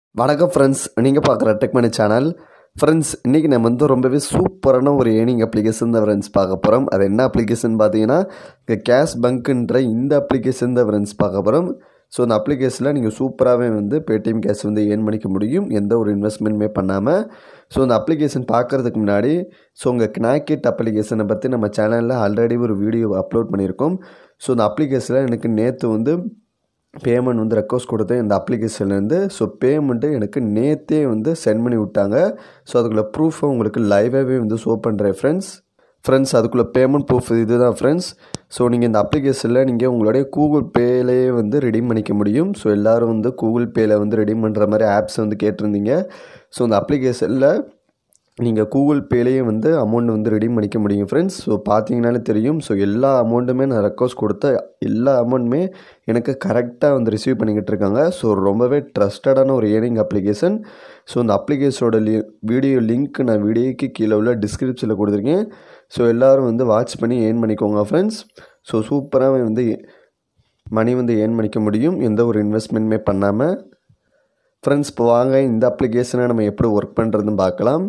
வணக்கம் ஃப்ரெண்ட்ஸ் நீங்கள் பார்க்குற டெக்மனி சேனல் ஃப்ரெண்ட்ஸ் இன்றைக்கி நம்ம வந்து ரொம்பவே சூப்பரான ஒரு ஏர்னிங் அப்ளிகேஷன் தான் ஃப்ரெண்ட்ஸ் பார்க்க போகிறோம் அது என்ன அப்ளிகேஷன் பார்த்தீங்கன்னா இந்த கேஷ் பங்க்குன்ற இந்த அப்ளிகேஷன் தான் ஃப்ரெண்ட்ஸ் பார்க்க போகிறோம் ஸோ இந்த அப்ளிகேஷனில் நீங்கள் சூப்பராகவே வந்து பேடிஎம் கேஷ் வந்து ஏர்ன் பண்ணிக்க முடியும் எந்த ஒரு இன்வெஸ்ட்மெண்ட்டுமே பண்ணாமல் ஸோ இந்த அப்ளிகேஷன் பார்க்குறதுக்கு முன்னாடி ஸோ உங்கள் கினாக்கிட் அப்ளிகேஷனை பற்றி நம்ம சேனலில் ஆல்ரெடி ஒரு வீடியோ அப்லோட் பண்ணியிருக்கோம் ஸோ இந்த அப்ளிகேஷனில் எனக்கு நேற்று வந்து பேமெண்ட் வந்து ரெக்வஸ்ட் கொடுத்தேன் இந்த அப்ளிகேஷன்லேருந்து ஸோ பேமெண்ட்டு எனக்கு நேற்றே வந்து சென்ட் பண்ணி விட்டாங்க ஸோ அதுக்குள்ளே ப்ரூஃபை உங்களுக்கு லைவாகவே வந்து ஷோ பண்ணுறேன் ஃப்ரெண்ட்ஸ் ஃப்ரெண்ட்ஸ் அதுக்குள்ளே பேமெண்ட் ப்ரூஃப் இதுதான் ஃப்ரெண்ட்ஸ் ஸோ நீங்கள் இந்த அப்ளிகேஷனில் நீங்கள் உங்களுடைய கூகுள் பேலேயே வந்து ரெடீம் பண்ணிக்க முடியும் ஸோ எல்லோரும் வந்து கூகுள் பேயில் வந்து ரெடீம் பண்ணுற மாதிரி ஆப்ஸ் வந்து கேட்டிருந்தீங்க ஸோ இந்த அப்ளிகேஷனில் நீங்கள் கூகுள் பேலேயே வந்து அமௌண்ட் வந்து ரெடீம் பண்ணிக்க முடியும் ஃப்ரெண்ட்ஸ் ஸோ பார்த்தீங்கனாலே தெரியும் ஸோ எல்லா அமௌண்ட்டுமே நான் ரெக்வஸ்ட் கொடுத்த எல்லா அமௌண்ட்டுமே எனக்கு கரெக்டாக வந்து ரிசீவ் பண்ணிக்கிட்டு இருக்காங்க ஸோ ரொம்பவே ட்ரஸ்டடான ஒரு ஏர்னிங் அப்ளிகேஷன் ஸோ இந்த அப்ளிகேஷனோட லி வீடியோ லிங்க் நான் வீடியோக்கு கீழே உள்ள டிஸ்கிரிப்ஷனில் கொடுத்துருக்கேன் ஸோ எல்லோரும் வந்து வாட்ச் பண்ணி ஏர்ன் பண்ணிக்கோங்க ஃப்ரெண்ட்ஸ் ஸோ சூப்பராக வந்து மணி வந்து ஏர்ன் பண்ணிக்க முடியும் எந்த ஒரு இன்வெஸ்ட்மெண்ட்டுமே பண்ணாமல் ஃப்ரெண்ட்ஸ் இப்போ வாங்க இந்த அப்ளிகேஷனை நம்ம எப்படி ஒர்க் பண்ணுறதுன்னு பார்க்கலாம்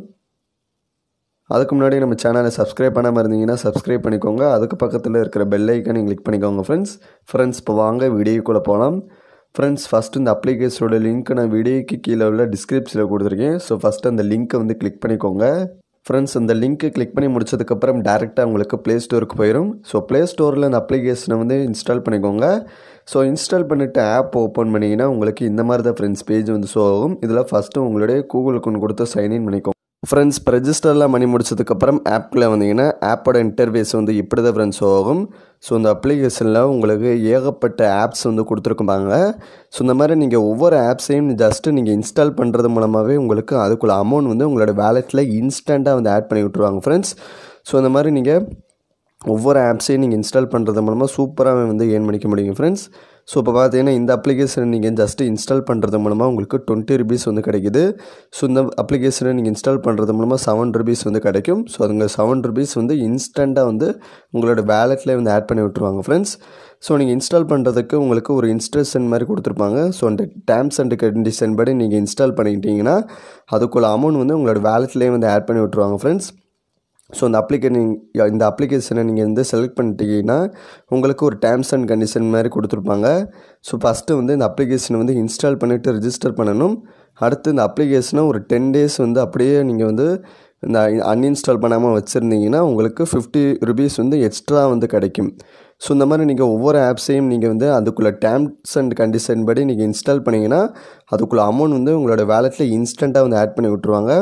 அதுக்கு முன்னாடி நம்ம சேனலை சப்ஸ்கிரைப் பண்ணாமல் இருந்தீங்கன்னா சப்ஸ்கிரைப் பண்ணிக்கோங்க அதுக்கு பக்கத்தில் இருக்கிற பெல் ஐக்கனை கிளிக் பண்ணிக்கோங்க ஃப்ரெண்ட்ஸ் ஃப்ரெண்ட்ஸ் இப்போ வாங்க வீடியோக்குள்ளே போகலாம் ஃப்ரெண்ட்ஸ் ஃபஸ்ட்டு இந்த அப்ளிகேஷனோட லிங்க் நான் வீடியோக்கு கீழே உள்ள டிஸ்கிரிப்ஷனில் கொடுத்துருக்கேன் ஸோ ஃபஸ்ட்டு அந்த லிங்க்கை வந்து கிளிக் பண்ணிக்கோங்க ஃப்ரெண்ட்ஸ் அந்த லிங்க்கு கிளிக் பண்ணி முடிச்சதுக்கப்புறம் டேரெக்டாக உங்களுக்கு ப்ளே ஸ்டோருக்கு போயிடும் ஸோ ப்ளே ஸ்டோரில் அந்த அப்ளிகேஷனை வந்து இன்ஸ்டால் பண்ணிக்கோங்க ஸோ இன்ஸ்டால் பண்ணிவிட்டு ஆப் ஓப்பன் பண்ணிங்கன்னா உங்களுக்கு இந்த மாதிரி தான் ஃப்ரெண்ட்ஸ் பேஜ் வந்து ஷோ ஆகும் இதில் ஃபஸ்ட்டு உங்களுடைய கூகுள் அக்கௌண்ட் கொடுத்து சைன்இன் பண்ணிக்கோங்க ஃப்ரெண்ட்ஸ் இப்போ ரெஜிஸ்டர்லாம் பண்ணி முடிச்சதுக்கப்புறம் ஆப்குள்ளே வந்தீங்கன்னா ஆப்போட இன்டர்வேஸ் வந்து இப்படி தான் ஃப்ரெண்ட்ஸ் ஆகும் ஸோ இந்த அப்ளிகேஷனில் உங்களுக்கு ஏகப்பட்ட ஆப்ஸ் வந்து கொடுத்துருக்குப்பாங்க ஸோ இந்த மாதிரி நீங்கள் ஒவ்வொரு ஆப்ஸையும் ஜஸ்ட்டு நீங்கள் இன்ஸ்டால் பண்ணுறது மூலமாகவே உங்களுக்கு அதுக்குள்ள அமௌண்ட் வந்து உங்களோட வேலெட்டில் இன்ஸ்டண்ட்டாக வந்து ஆட் பண்ணி விட்ருவாங்க ஃப்ரெண்ட்ஸ் ஸோ இந்த மாதிரி நீங்கள் ஒவ்வொரு ஆப்ஸையும் நீங்கள் இன்ஸ்டால் பண்ணுறது மூலமாக சூப்பராக வந்து ஏர்ன் பண்ணிக்க முடியும் ஃப்ரெண்ட்ஸ் ஸோ இப்போ பார்த்தீங்கன்னா இந்த அப்ளிகேஷனை நீங்கள் ஜஸ்ட்டு இன்ஸ்டால் பண்ணுறது மூலமாக உங்களுக்கு டுவெண்ட்டி ருபீஸ் வந்து கிடைக்குது ஸோ இந்த அப்ளிகேஷனை நீங்கள் இன்ஸ்டால் பண்ணுறது மூலமாக செவன் ருபீஸ் வந்து கிடைக்கும் ஸோ அதுங்க செவன் ருபீஸ் வந்து இன்ஸ்டண்ட்டாக வந்து உங்களோட வேலெட்டில் வந்து ஆட் பண்ணி விட்ருவாங்க ஃப்ரெண்ட்ஸ் ஸோ நீங்கள் இன்ஸ்டால் பண்ணுறதுக்கு உங்களுக்கு ஒரு இன்ஸ்ட்ரக்ஷன் மாதிரி கொடுத்துருப்பாங்க ஸோ அந்த டேர்ம்ஸ் அண்ட் கண்டிஷன் படி நீங்கள் இன்ஸ்டால் பண்ணிக்கிட்டீங்கன்னா அதுக்குள்ள அமௌண்ட் வந்து உங்களோட வேலெட்லேயே வந்து ஆட் பண்ணி விட்ருவாங்க ஃப்ரெண்ட்ஸ் ஸோ இந்த அப்ளிகேஷன் இந்த அப்ளிகேஷனை நீங்கள் வந்து செலக்ட் பண்ணிட்டீங்கன்னா உங்களுக்கு ஒரு டேர்ம்ஸ் அண்ட் கண்டிஷன் மாதிரி கொடுத்துருப்பாங்க ஸோ ஃபஸ்ட்டு வந்து இந்த அப்ளிகேஷனை வந்து இன்ஸ்டால் பண்ணிவிட்டு ரிஜிஸ்டர் பண்ணணும் அடுத்து இந்த அப்ளிகேஷனை ஒரு டென் டேஸ் வந்து அப்படியே நீங்கள் வந்து இந்த அன்இன்ஸ்டால் பண்ணாமல் வச்சுருந்தீங்கன்னா உங்களுக்கு ஃபிஃப்டி ருபீஸ் வந்து எக்ஸ்ட்ரா வந்து கிடைக்கும் ஸோ இந்த மாதிரி நீங்கள் ஒவ்வொரு ஆப்ஸையும் நீங்கள் வந்து அதுக்குள்ளே டேர்ம்ஸ் அண்ட் கண்டிஷன் படி நீங்கள் இன்ஸ்டால் பண்ணிங்கன்னா அதுக்குள்ளே அமௌண்ட் வந்து உங்களோட வேலெட்டில் இன்ஸ்டண்ட்டாக வந்து ஆட் பண்ணி விட்ருவாங்க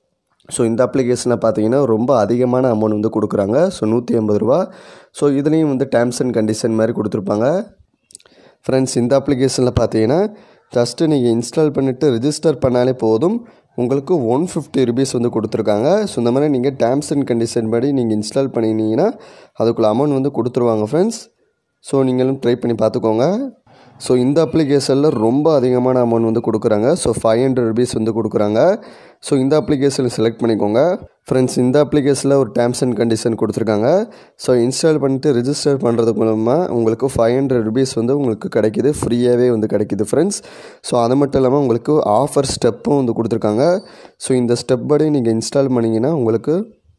ஸோ இந்த அப்ளிகேஷனில் பார்த்தீங்கன்னா ரொம்ப அதிகமான அமௌண்ட் வந்து கொடுக்குறாங்க ஸோ நூற்றி ஐம்பது ரூபா ஸோ இதுலேயும் வந்து டேர்ம்ஸ் அண்ட் கண்டிஷன் மாதிரி கொடுத்துருப்பாங்க ஃப்ரெண்ட்ஸ் இந்த அப்ளிகேஷனில் பார்த்தீங்கன்னா ஜஸ்ட்டு நீங்கள் இன்ஸ்டால் பண்ணிவிட்டு ரிஜிஸ்டர் பண்ணாலே போதும் உங்களுக்கு ஒன் ஃபிஃப்டி ருபீஸ் வந்து கொடுத்துருக்காங்க ஸோ இந்த மாதிரி நீங்கள் டேர்ம்ஸ் அண்ட் கண்டிஷன் படி நீங்கள் இன்ஸ்டால் பண்ணினீங்கன்னா அதுக்குள்ள அமௌண்ட் வந்து கொடுத்துருவாங்க ஃப்ரெண்ட்ஸ் ஸோ நீங்களும் ட்ரை பண்ணி பார்த்துக்கோங்க ஸோ இந்த அப்ளிகேஷனில் ரொம்ப அதிகமான அமௌண்ட் வந்து கொடுக்குறாங்க ஸோ ஃபைவ் ஹண்ட்ரட் ருபீஸ் வந்து கொடுக்குறாங்க ஸோ இந்த அப்ளிகேஷனை செலக்ட் பண்ணிக்கோங்க ஃப்ரெண்ட்ஸ் இந்த அப்ளிகேஷனில் ஒரு டேர்ம்ஸ் அண்ட் கண்டிஷன் கொடுத்துருக்காங்க ஸோ இன்ஸ்டால் பண்ணிட்டு ரிஜிஸ்டர் பண்ணுறது மூலமாக உங்களுக்கு ஃபைவ் ஹண்ட்ரட் ருபீஸ் வந்து உங்களுக்கு கிடைக்கிது ஃப்ரீயாகவே வந்து கிடைக்கிது ஃப்ரெண்ட்ஸ் ஸோ அது மட்டும் இல்லாமல் உங்களுக்கு ஆஃபர் ஸ்டெப்பும் வந்து கொடுத்துருக்காங்க ஸோ இந்த ஸ்டெப் படி நீங்கள் இன்ஸ்டால் பண்ணிங்கன்னா உங்களுக்கு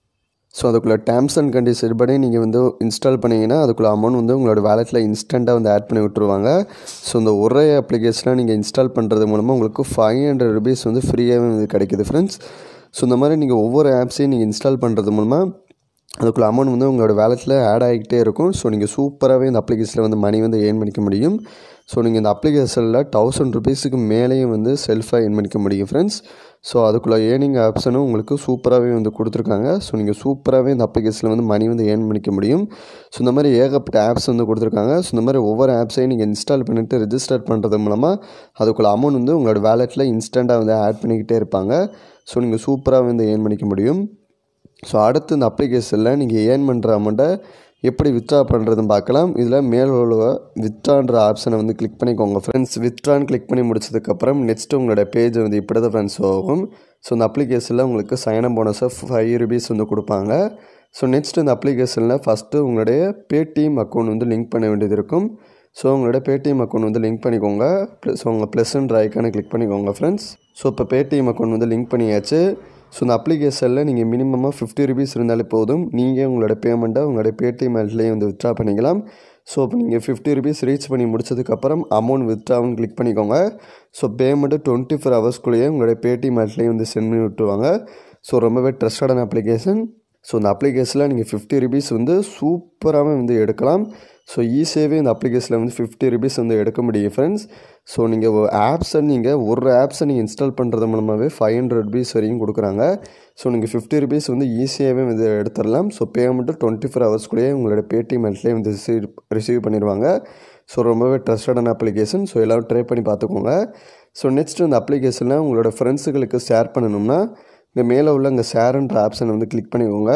ஸோ அதுக்குள்ளே டேர்ம்ஸ் அண்ட் கண்டிஷன் படி நீங்கள் வந்து இன்ஸ்டால் பண்ணிங்கன்னா அதுக்குள்ளே அமௌண்ட் வந்து உங்களோட வேலெட்டில் இன்ஸ்டண்ட்டாக வந்து ஆட் பண்ணி விட்ருவாங்க ஸோ இந்த ஒரே அப்ளிகேஷனை நீங்கள் இன்ஸ்டால் பண்ணுறது மூலமாக உங்களுக்கு ஃபைவ் ஹண்ட்ரட் ருபீஸ் வந்து ஃப்ரீயாகவே வந்து கிடைக்கிது ஃப்ரெண்ட்ஸ் ஸோ இந்த மாதிரி நீங்கள் ஒவ்வொரு ஆப்ஸையும் நீங்கள் இன்ஸ்டால் பண்ணுறது மூலமாக அதுக்குள்ள அமௌண்ட் வந்து உங்களோட வேலெட்டில் ஆட் ஆகிக்கிட்டே இருக்கும் ஸோ நீங்கள் சூப்பராகவே இந்த அப்ளிகேஷனில் வந்து மணி வந்து ஏர்ன் பண்ணிக்க முடியும் ஸோ நீங்கள் இந்த அப்ளிகேஷனில் தௌசண்ட் ருபீஸுக்கு மேலேயும் வந்து செல்ஃபாக ஏர்ன் பண்ணிக்க முடியும் ஃப்ரெண்ட்ஸ் ஸோ அதுக்குள்ளே ஏர்னிங் ஆப்ஷனும் உங்களுக்கு சூப்பராகவே வந்து கொடுத்துருக்காங்க ஸோ நீங்கள் சூப்பராகவே இந்த அப்ளிகேஷனில் வந்து மணி வந்து ஏர்ன் பண்ணிக்க முடியும் ஸோ இந்த மாதிரி ஏகப்பட்ட ஆப்ஸ் வந்து கொடுத்துருக்காங்க ஸோ இந்த மாதிரி ஒவ்வொரு ஆப்ஸையும் நீங்கள் இன்ஸ்டால் பண்ணிவிட்டு ரிஜிஸ்டர் பண்ணுறது மூலமாக அதுக்குள்ள அமௌண்ட் வந்து உங்களோட வேலெட்டில் இன்ஸ்டண்ட்டாக வந்து ஆட் பண்ணிக்கிட்டே இருப்பாங்க ஸோ நீங்கள் சூப்பராக வந்து ஏர்ன் பண்ணிக்க முடியும் ஸோ அடுத்து இந்த அப்ளிகேஷனில் நீங்கள் ஏர்ன் பண்ணுற அமௌண்ட்டை எப்படி வித்ட்ரா பண்ணுறதுன்னு பார்க்கலாம் இதில் மேல் உள்ள வித்ட்ரான்ற ஆப்ஷனை வந்து கிளிக் பண்ணிக்கோங்க ஃப்ரெண்ட்ஸ் வித்ட்ரான்னு கிளிக் பண்ணி முடிச்சதுக்கப்புறம் நெக்ஸ்ட்டு உங்களோட பேஜ் வந்து இப்படி தான் ஃப்ரெண்ட்ஸ் ஆகும் ஸோ இந்த அப்ளிகேஷனில் உங்களுக்கு சைனம் போனஸாக ஃபைவ் ருபீஸ் வந்து கொடுப்பாங்க ஸோ நெக்ஸ்ட் இந்த அப்ளிகேஷனில் ஃபஸ்ட்டு உங்களுடைய பேடிஎம் அக்கௌண்ட் வந்து லிங்க் பண்ண வேண்டியது இருக்கும் ஸோ உங்களோட பேடிஎம் அக்கௌண்ட் வந்து லிங்க் பண்ணிக்கோங்க ப்ளஸ் உங்கள் ப்ளஸ்ன்ற ஐக்கானை கிளிக் பண்ணிக்கோங்க ஃப்ரெண்ட்ஸ் ஸோ இப்போ பேடிஎம் அக்கௌண்ட் வந்து லிங்க் பண்ணியாச்சு ஸோ இந்த அப்ளிகேஷனில் நீங்கள் மினிமமாக ஃபிஃப்டி ருபீஸ் இருந்தாலே போதும் நீங்கள் உங்களோட பேமெண்ட்டை உங்களோட பேடிஎம் ஆட்லேயே வந்து வித்ட்ரா பண்ணிக்கலாம் ஸோ இப்போ நீங்கள் ஃபிஃப்டி ருபீஸ் ரீச் பண்ணி முடிச்சதுக்கப்புறம் அமௌண்ட் வித்ட்ராவுன்னு கிளிக் பண்ணிக்கோங்க ஸோ பேமெண்ட்டு டுவெண்ட்டி ஃபோர் ஹவர்ஸ்க்குள்ளேயே உங்களோட பேடிஎம் ஆட்லேயே வந்து சென்ட் பண்ணி விட்டுருவாங்க ஸோ ரொம்பவே ட்ரஸ்டடான அப்ளிகேஷன் ஸோ இந்த அப்ளிகேஷனில் நீங்கள் ஃபிஃப்டி ருபீஸ் வந்து சூப்பராகவே வந்து எடுக்கலாம் ஸோ ஈஸியாகவே இந்த அப்ளிகேஷனில் வந்து ஃபிஃப்டி ருபீஸ் வந்து எடுக்க முடியும் ஃப்ரெண்ட்ஸ் ஸோ நீங்கள் ஆப்ஸை நீங்கள் ஒரு ஆப்ஸை நீங்கள் இன்ஸ்டால் பண்ணுறது மூலமாகவே ஃபைவ் ஹண்ட்ரட் ருபீஸ் வரையும் கொடுக்குறாங்க ஸோ நீங்கள் ஃபிஃப்டி ருபீஸ் வந்து ஈஸியாகவே வந்து எடுத்துடலாம் ஸோ பேமெண்ட்டு டுவெண்ட்டி ஃபோர் ஹவர்ஸ்க்குள்ளேயே உங்களோட பேடிஎம் ஆட்லேயே வந்து ரிசீவ் ரிசீவ் பண்ணிடுவாங்க ஸோ ரொம்பவே ட்ரஸ்டடான அப்ளிகேஷன் ஸோ எல்லோரும் ட்ரை பண்ணி பார்த்துக்கோங்க ஸோ நெக்ஸ்ட் இந்த அப்ளிகேஷனில் உங்களோட ஃப்ரெண்ட்ஸுகளுக்கு ஷேர் பண்ணணும்னா இங்கே மேலே உள்ள இங்கே ஷேர்ன்ற ஆப்ஷனை வந்து கிளிக் பண்ணிக்கோங்க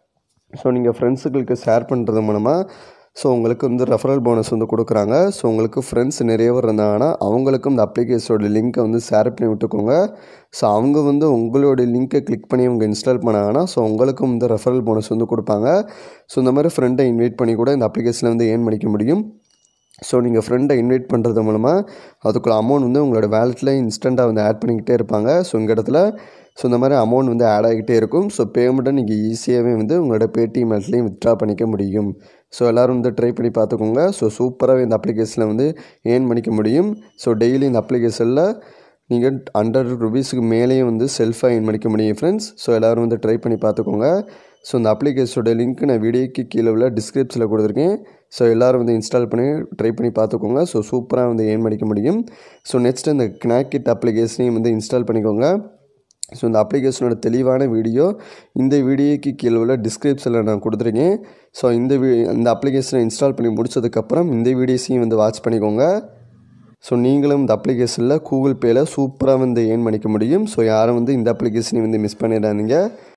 ஸோ நீங்கள் ஃப்ரெண்ட்ஸுகளுக்கு ஷேர் பண்ணுறது மூலமாக ஸோ உங்களுக்கு வந்து ரெஃபரல் போனஸ் வந்து கொடுக்குறாங்க ஸோ உங்களுக்கு ஃப்ரெண்ட்ஸ் நிறைய பேர் இருந்தாங்கன்னா அவங்களுக்கும் இந்த அப்ளிகேஷனோட லிங்க்கை வந்து ஷேர் பண்ணி விட்டுக்கோங்க ஸோ அவங்க வந்து உங்களோட லிங்க்கை கிளிக் பண்ணி அவங்க இன்ஸ்டால் பண்ணாங்கன்னா ஸோ உங்களுக்கும் இந்த ரெஃபரல் போனஸ் வந்து கொடுப்பாங்க ஸோ இந்த மாதிரி ஃப்ரெண்டை இன்வைட் பண்ணி கூட இந்த அப்ளிகேஷனில் வந்து ஏர்ன் பண்ணிக்க முடியும் ஸோ நீங்கள் ஃப்ரெண்டை இன்வைட் பண்ணுறது மூலமாக அதுக்குள்ள அமௌண்ட் வந்து உங்களோட வேலெட்டில் இன்ஸ்டண்ட்டாக வந்து ஆட் பண்ணிக்கிட்டே இருப்பாங்க ஸோ இந்த இடத்துல ஸோ இந்த மாதிரி அமௌண்ட் வந்து ஆட் ஆகிக்கிட்டே இருக்கும் ஸோ பேமெண்ட்டை நீங்கள் ஈஸியாகவே வந்து உங்களோட பேடிஎம் ஆட்லேயும் வித்ட்ரா பண்ணிக்க முடியும் ஸோ எல்லோரும் வந்து ட்ரை பண்ணி பார்த்துக்கோங்க ஸோ சூப்பராகவே இந்த அப்ளிகேஷனில் வந்து ஏர்ன் பண்ணிக்க முடியும் ஸோ டெய்லி இந்த அப்ளிகேஷனில் நீங்கள் ஹண்ட்ரட் ருபீஸுக்கு மேலேயும் வந்து செல்ஃபாக ஏர்ன் பண்ணிக்க முடியும் ஃப்ரெண்ட்ஸ் ஸோ எல்லோரும் வந்து ட்ரை பண்ணி பார்த்துக்கோங்க ஸோ இந்த அப்ளிகேஷனோட லிங்க் நான் வீடியோக்கு கீழே உள்ள டிஸ்கிரிப்ஷனில் கொடுத்துருக்கேன் ஸோ எல்லோரும் வந்து இன்ஸ்டால் பண்ணி ட்ரை பண்ணி பார்த்துக்கோங்க ஸோ சூப்பராக வந்து ஏர்ன் பண்ணிக்க முடியும் ஸோ நெக்ஸ்ட் இந்த கினாக்கிட் அப்ளிகேஷனையும் வந்து இன்ஸ்டால் பண்ணிக்கோங்க ஸோ இந்த அப்ளிகேஷனோட தெளிவான வீடியோ இந்த வீடியோக்கு கீழே உள்ள டிஸ்கிரிப்ஷனில் நான் கொடுத்துருக்கேன் ஸோ இந்த வீ இந்த அப்ளிகேஷனை இன்ஸ்டால் பண்ணி முடிச்சதுக்கப்புறம் இந்த வீடியோஸையும் வந்து வாட்ச் பண்ணிக்கோங்க ஸோ நீங்களும் இந்த அப்ளிகேஷனில் கூகுள் பேயில் சூப்பராக வந்து ஏர்ன் பண்ணிக்க முடியும் ஸோ யாரும் வந்து இந்த அப்ளிகேஷனையும் வந்து மிஸ் பண்ணிடாதீங்க